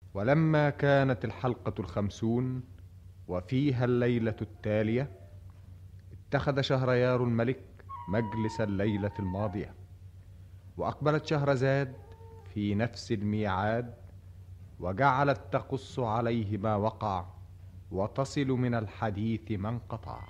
ولما كانت الحلقة الخمسون وفيها الليلة التالية اتخذ شهريار الملك مجلس الليلة الماضية وأقبلت شهرزاد في نفس الميعاد وجعلت تقص عليه ما وقع وتصل من الحديث ما انقطع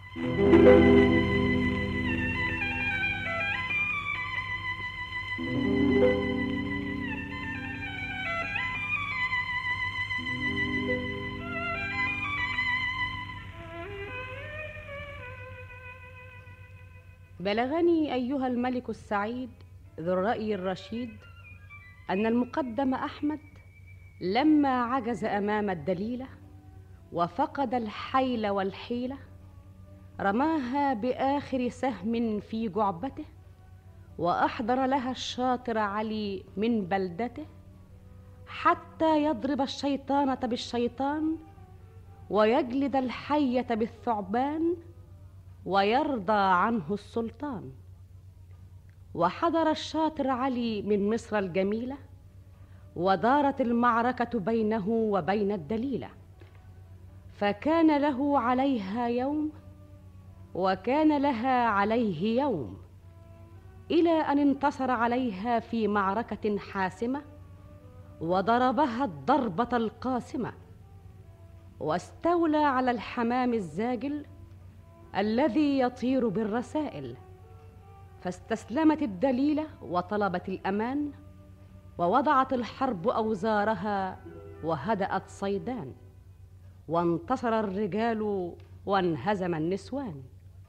بلغني ايها الملك السعيد ذو الراي الرشيد ان المقدم احمد لما عجز امام الدليله وفقد الحيل والحيله رماها باخر سهم في جعبته واحضر لها الشاطر علي من بلدته حتى يضرب الشيطانه بالشيطان ويجلد الحيه بالثعبان ويرضى عنه السلطان وحضر الشاطر علي من مصر الجميله ودارت المعركه بينه وبين الدليله فكان له عليها يوم وكان لها عليه يوم الى ان انتصر عليها في معركه حاسمه وضربها الضربه القاسمه واستولى على الحمام الزاجل الذي يطير بالرسائل فاستسلمت الدليله وطلبت الامان ووضعت الحرب اوزارها وهدات صيدان وانتصر الرجال وانهزم النسوان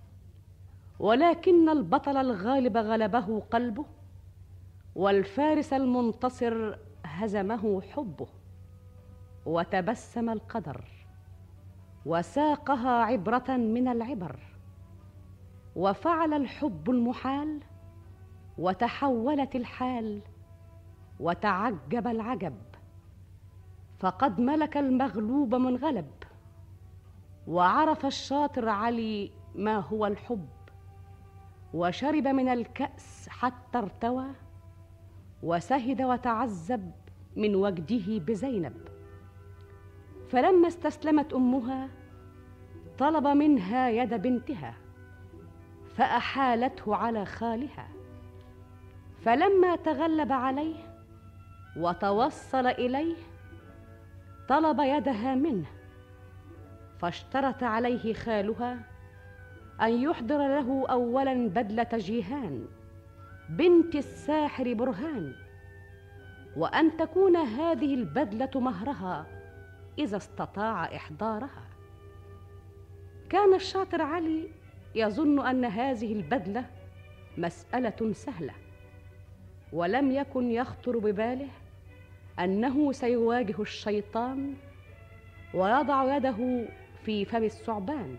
ولكن البطل الغالب غلبه قلبه والفارس المنتصر هزمه حبه وتبسم القدر وساقها عبره من العبر وفعل الحب المحال وتحولت الحال وتعجب العجب فقد ملك المغلوب منغلب وعرف الشاطر علي ما هو الحب وشرب من الكاس حتى ارتوى وسهد وتعذب من وجده بزينب فلما استسلمت امها طلب منها يد بنتها فاحالته على خالها فلما تغلب عليه وتوصل اليه طلب يدها منه فاشترط عليه خالها ان يحضر له اولا بدله جيهان بنت الساحر برهان وان تكون هذه البدله مهرها اذا استطاع احضارها كان الشاطر علي يظن ان هذه البدله مساله سهله ولم يكن يخطر بباله انه سيواجه الشيطان ويضع يده في فم الثعبان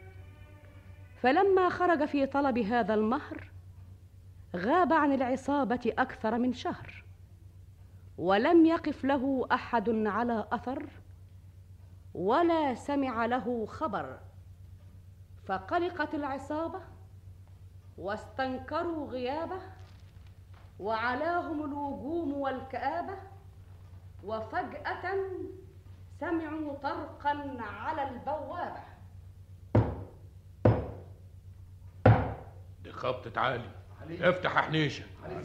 فلما خرج في طلب هذا المهر غاب عن العصابه اكثر من شهر ولم يقف له احد على اثر ولا سمع له خبر فقلقت العصابه واستنكروا غيابه وعلاهم الوجوم والكابه وفجاه سمعوا طرقا على البوابه دي خبطة عالي افتح يا حنيشة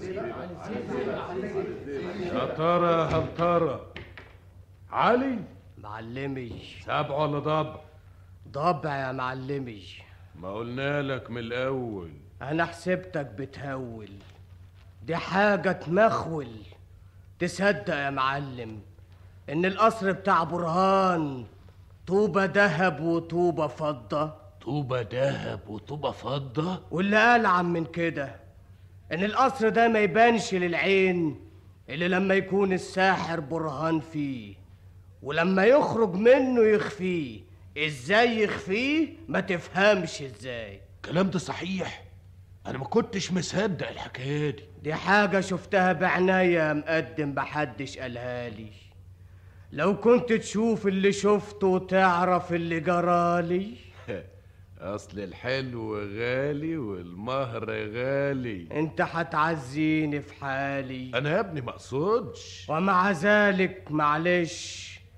يا ترى هل ترى علي معلمي سبع ولا ضبع ضبع يا معلمي ما قلنا لك من الاول انا حسبتك بتهول دي حاجة تمخول تصدق يا معلم ان القصر بتاع برهان طوبة دهب وطوبة فضة طوبة دهب وطوبة فضة واللي ألعن من كده ان القصر ده ما يبانش للعين الا لما يكون الساحر برهان فيه ولما يخرج منه يخفيه ازاي يخفيه ما تفهمش ازاي الكلام ده صحيح انا ما كنتش مصدق الحكايه دي دي حاجة شفتها بعناية مقدم محدش قالها لي لو كنت تشوف اللي شفته وتعرف اللي جرالي اصل الحلو غالي والمهر غالي انت هتعزيني في حالي انا يا ابني ما اقصدش ومع ذلك معلش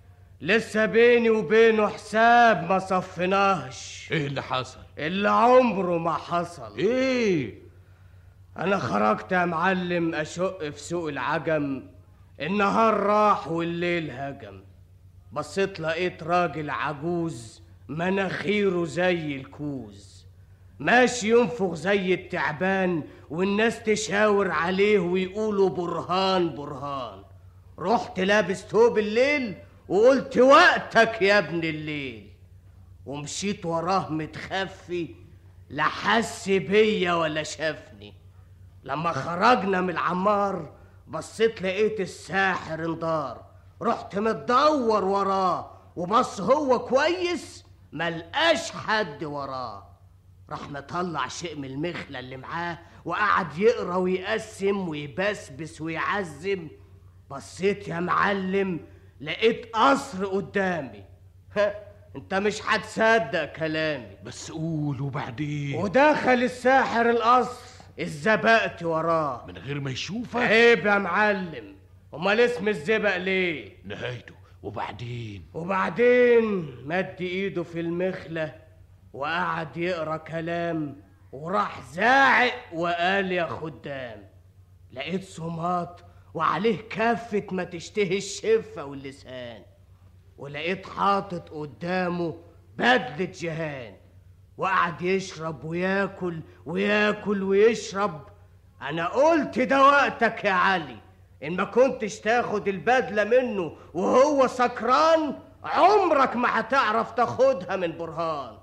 لسه بيني وبينه حساب ما صفناهش ايه اللي حصل اللي عمره ما حصل ايه انا خرجت يا معلم اشق في سوق العجم النهار راح والليل هجم بصيت لقيت راجل عجوز مناخيره زي الكوز ماشي ينفخ زي التعبان والناس تشاور عليه ويقولوا برهان برهان رحت لابس توب الليل وقلت وقتك يا ابن الليل ومشيت وراه متخفي لا حس بيا ولا شافني لما خرجنا من العمار بصيت لقيت الساحر انضار رحت متدور وراه وبص هو كويس ملقاش حد وراه راح مطلع شيء من المخلة اللي معاه وقعد يقرا ويقسم ويبسبس ويعزم بصيت يا معلم لقيت قصر قدامي ها انت مش هتصدق كلامي بس قول وبعدين ودخل الساحر القصر الزبقت وراه من غير ما يشوفك عيب يا معلم امال اسم الزبق ليه نهايته وبعدين وبعدين مد ايده في المخلة وقعد يقرا كلام وراح زاعق وقال يا خدام لقيت صمات وعليه كافة ما تشتهي الشفة واللسان ولقيت حاطط قدامه بدلة جهان وقعد يشرب وياكل وياكل ويشرب انا قلت ده وقتك يا علي ان ما كنتش تاخد البدلة منه وهو سكران عمرك ما هتعرف تاخدها من برهان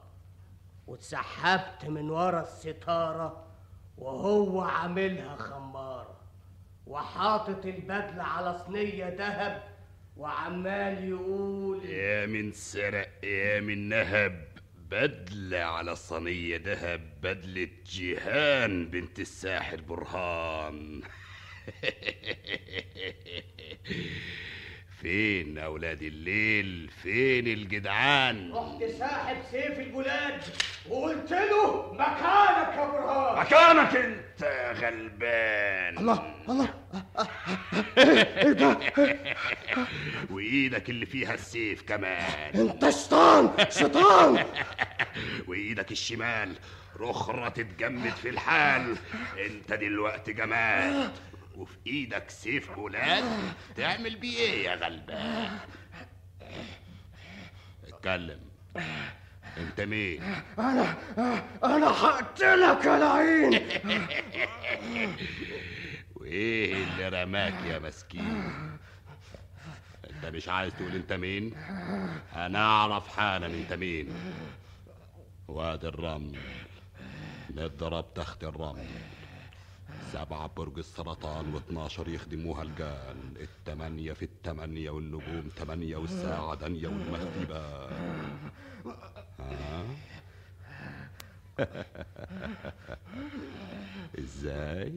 واتسحبت من ورا الستارة وهو عاملها خمارة وحاطط البدلة على صينية دهب وعمال يقول يا من سرق يا من نهب بدلة على صينية دهب بدلة جيهان بنت الساحر برهان فين أولاد الليل فين الجدعان رحت ساحب سيف البلاد وقلت له مكانك يا برهان مكانك انت يا غلبان الله الله وايدك اللي فيها السيف كمان انت شيطان شيطان وايدك الشمال رخرة تتجمد في الحال انت دلوقتي جماد وفي ايدك سيف بولاد تعمل بيه ايه يا غلبان اتكلم انت مين انا انا هقتلك يا لعين وايه اللي رماك يا مسكين انت مش عايز تقول انت مين انا اعرف حالا انت مين وادي الرمل نضرب تحت الرمل سبعة برج السرطان واثناشر يخدموها الجان التمانية في التمانية والنجوم تمانية والساعة دانية والمكتبة ها؟ ازاي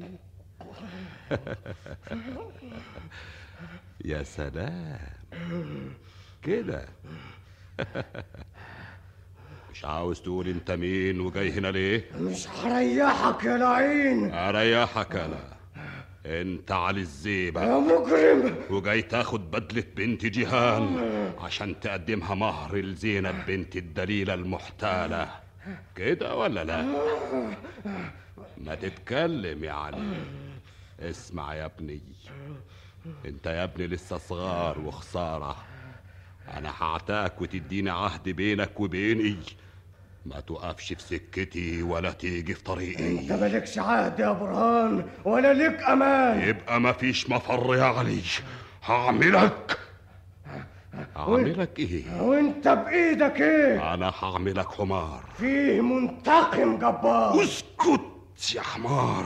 يا سلام كده مش عاوز تقول انت مين وجاي هنا ليه مش هريحك يا لعين اريحك انا انت علي الزيبة يا مجرم وجاي تاخد بدلة بنت جيهان عشان تقدمها مهر لزينب بنت الدليلة المحتالة كده ولا لا ما تتكلم يا علي اسمع يا ابني انت يا ابني لسه صغار وخسارة انا هعتاك وتديني عهد بينك وبيني ما تقفش في سكتي ولا تيجي في طريقي انت مالكش عهد يا برهان ولا ليك امان يبقى ما فيش مفر يا علي هعملك هعملك ايه وانت بايدك ايه انا هعملك حمار فيه منتقم جبار اسكت يا حمار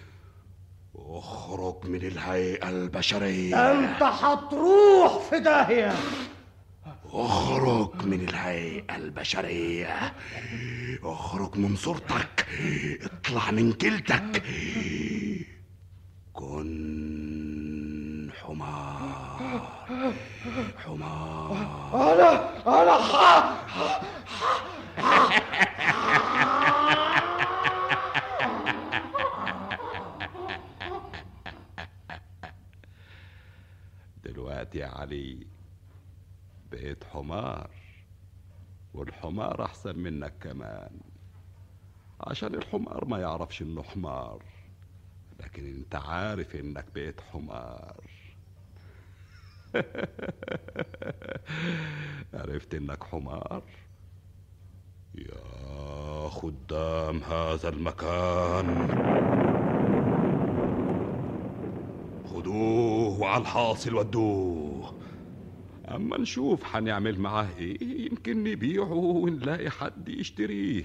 اخرج من الهيئة البشرية انت هتروح في داهيه اخرج من الهيئة البشرية اخرج من صورتك اطلع من جلدك كن حمار حمار انا انا ح... دلوقتي يا علي بقيت حمار والحمار احسن منك كمان عشان الحمار ما يعرفش انه حمار لكن انت عارف انك بقيت حمار عرفت انك حمار يا خدام هذا المكان خدوه وعلى الحاصل ودوه اما نشوف حنعمل معاه ايه يمكن نبيعه ونلاقي حد يشتريه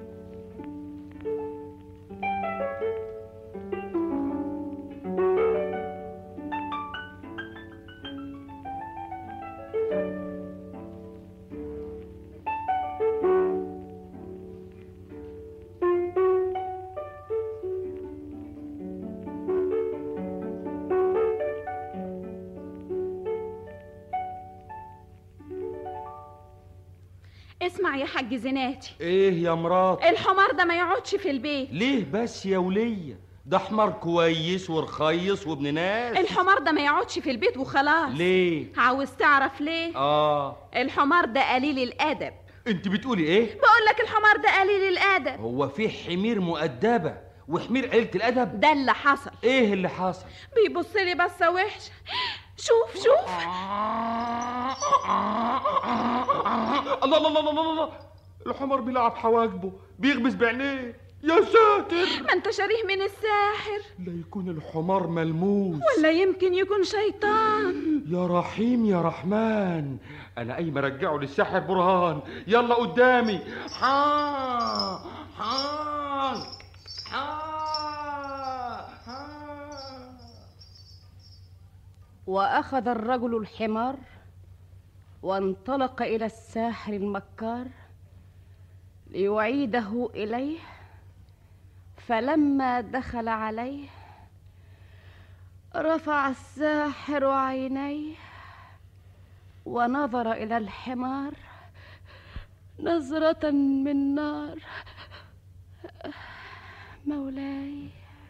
اسمع يا حاج زناتي ايه يا مرات الحمار ده ما يقعدش في البيت ليه بس يا ولية ده حمار كويس ورخيص وابن ناس الحمار ده ما يقعدش في البيت وخلاص ليه عاوز تعرف ليه اه الحمار ده قليل الادب انت بتقولي ايه بقول لك الحمار ده قليل الادب هو في حمير مؤدبة وحمير قلة الأدب ده اللي حصل ايه اللي حصل بيبص لي بصه وحشه شوف شوف الله الله الله الله الله الحمار بيلعب حواجبه بيغمز بعينيه يا ساتر ما انت شاريه من الساحر لا يكون الحمار ملموس ولا يمكن يكون شيطان يا رحيم يا رحمن انا قايم ارجعه للساحر برهان يلا قدامي حان حان حان حان واخذ الرجل الحمار وانطلق الى الساحر المكار ليعيده اليه فلما دخل عليه رفع الساحر عينيه ونظر الى الحمار نظره من نار مولاي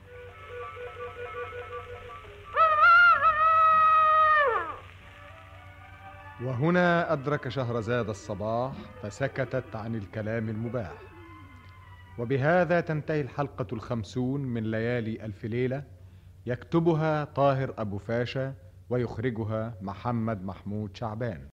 وهنا أدرك شهرزاد الصباح فسكتت عن الكلام المباح وبهذا تنتهي الحلقة الخمسون من ليالي ألف ليلة يكتبها طاهر أبو فاشا ويخرجها محمد محمود شعبان